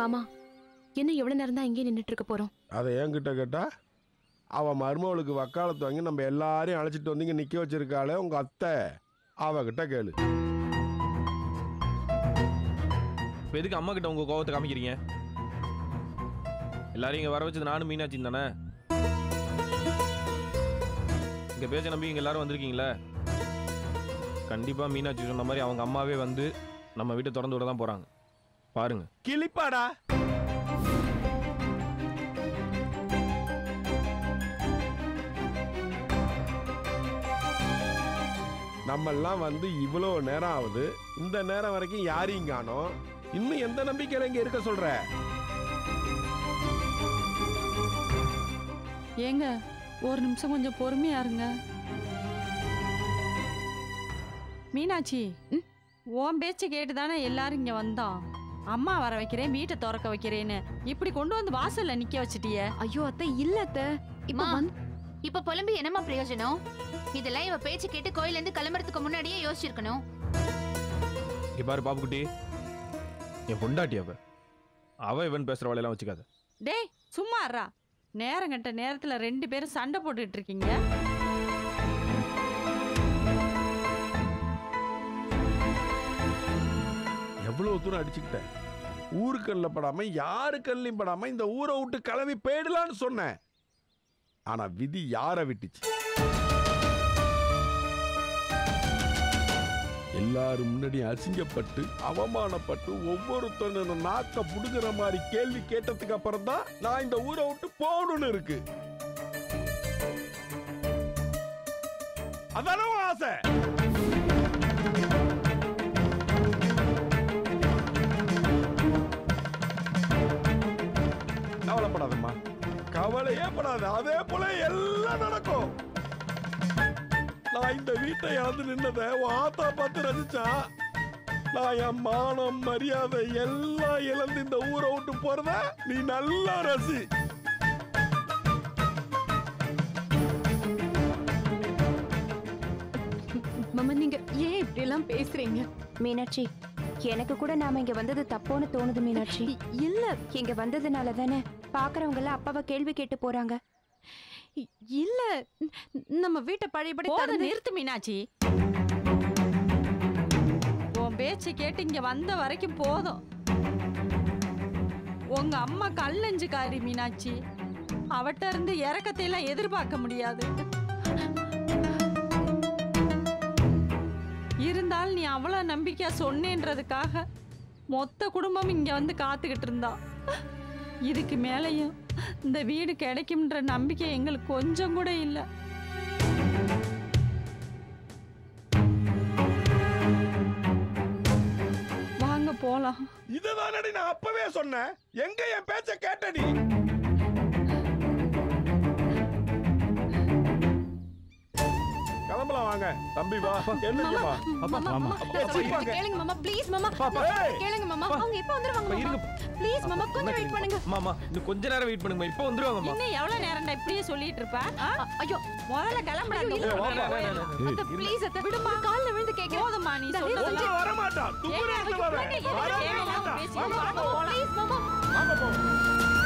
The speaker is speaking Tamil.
மாமா என்ன எவ்வளவு நேரம் தான் இங்கே நின்னுட்டு இருக்க போறோம் அதை என்கிட்ட கேட்டா அவன் மருமவளுக்கு வக்காலத்து வாங்கி நம்ம எல்லாரையும் அழைச்சிட்டு வந்து இங்க நிக்க வச்சிருக்காளே உங்க அத்தை அவகிட்ட கேளு இப்போ எதுக்கு அம்மா கிட்ட உங்க கோவத்தை காமிக்கிறீங்க எல்லாரையும் இங்க வர வச்சது நானும் மீனாட்சி தானே இங்க பேச்ச நம்பி இங்க எல்லாரும் வந்திருக்கீங்களே கண்டிப்பா மீனாட்சி சொன்ன மாதிரி அவங்க அம்மாவே வந்து நம்ம வீட்டை திறந்து விட தான் போறாங்க பாருங்க கிளிப்பாடா நம்மெல்லாம் வந்து இவ்வளோ நேரம் ஆகுது இந்த நேரம் வரைக்கும் யாரையும் காணோம் இன்னும் எந்த நம்பிக்கையில இங்க இருக்க சொல்ற ஏங்க ஒரு நிமிஷம் கொஞ்சம் பொறுமையா இருங்க மீனாட்சி ம்? உன் பேச்சு கேட்டு தானே எல்லாரும் இங்க வந்தோம் அம்மா வர வைக்கிறேன் வீட்டை திறக்க வைக்கிறேன்னு இப்படி கொண்டு வந்து வாசல்ல நிக்க வச்சிட்டியே ஐயோ அத்தை இல்ல அத்தை இப்ப அம்மா. வந்து இப்ப புலம்பி என்னம்மா பிரயோஜனம் இதெல்லாம் இவ பேச்சு கேட்டு கோயில இருந்து கிளம்புறதுக்கு முன்னாடியே யோசிச்சிருக்கணும் இங்க பாரு பாப்புக்குட்டி என் பொண்டாட்டி அவ அவ இவன் பேசுற வேலையெல்லாம் வச்சுக்காத டேய் சும்மா இருடா நேரம் கட்ட நேரத்துல ரெண்டு பேரும் சண்டை போட்டுட்டு இருக்கீங்க எவ்வளவு தூரம் அடிச்சுக்கிட்டேன் ஊருக்கல்ல படாம யாரு கல்லையும் படாம இந்த ஊரை விட்டு கிளம்பி போயிடலான்னு சொன்னேன் ஆனா விதி யாரை விட்டுச்சு எல்லாரும் முன்னாடி அசிங்கப்பட்டு அவமானப்பட்டு ஒவ்வொருத்தனும் நாக்க புடுங்குற மாதிரி கேள்வி கேட்டதுக்கு அப்புறம் தான் நான் இந்த ஊரை விட்டு போகணும்னு இருக்கு அதான உன் ஆசை கவலைப்படாதம்மா கவலையே படாத அதே போல எல்லாம் நடக்கும் நான் இந்த வீட்டை இழந்து நின்னதை உன் ஆத்தா பார்த்து ரசிச்சா நான் என் மானம் மரியாதை எல்லாம் இழந்து இந்த ஊரை விட்டு போறத நீ நல்லா ரசி மாமா நீங்க ஏன் இப்படி எல்லாம் பேசுறீங்க மீனாட்சி எனக்கு கூட நாம இங்க வந்தது தப்போன்னு தோணுது மீனாட்சி இ- இல்ல இங்க வந்ததுனால தானே பாக்குறவங்க எல்லாம் அப்பாவை கேள்வி கேட்டு போறாங்க இ- இல்ல ந- நம்ம வீட்டை பழையபடி போத திறந்து நிறுத்து மீனாட்சி உன் பேச்சு கேட்டு இங்க வந்த வரைக்கும் போதும் உங்க அம்மா கல்லஞ்சுக்காரி மீனாட்சி அவட்ட இருந்து இறக்கத்தை எல்லாம் எதிர்பார்க்க முடியாது இருந்தாலும் நீ அவ்வளவு நம்பிக்கையா சொன்னேன்றதுக்காக மொத்த குடும்பம் இங்க வந்து காத்துக்கிட்டு இருந்தா இதுக்கு மேலேயும் இந்த வீடு கிடைக்கும்ன்ற நம்பிக்கை எங்களுக்கு கொஞ்சம் கூட இல்லை வாங்க போலாம் இதுதானடி நான் அப்பவே சொன்னேன் எங்க என் பேச்ச கேட்டடி கிளம்பலாம் வாங்க தம்பி வா என்னங்கம்மா மாமா மாமா அப்பா, நான் சொல்றது வாங்க. கேளுங்க மாமா ப்ளீஸ் மாமா பாப்பா. ஏய். கேளுங்க மாமா பா. அவங்க எப்ப வந்துருவாங்க அப்பா, மாமா இருங்க. ப்ளீஸ் மாமா கொஞ்சம் வெயிட் பண்ணுங்க மாமா இன்னும் கொஞ்ச நேரம் வெயிட் பண்ணுங்க இப்போ வந்துருவாங்கம்மா இன்னும் எவ்வளவு நேரம்டா இப்படியே சொல்லிட்டு இருப்ப ஆ? அ- ஐயோ முதல்ல கிளம்புடா இந்த ஐயோ, ஊரை வாப்பா. விட்டு போயிடலாம். அத்தை ப்ளீஸ் அத்தை விடுமா கால்ல விழுந்து கேக்குறேன் போதும்மா நீ தயவு சொல்றதெல்லாம் ஒன்றும் வரமாட்டான் ஏங்க, துப்புரவுக்கு ஐயோ, வரேன் ஏங்க, எதுக்கு வரவே தேவையில்லாம மாட்டான். பேசி- வாங்க, வாங்க, வாங்க, போலாம். ப்ளீஸ் மாமா வாங்க, போ.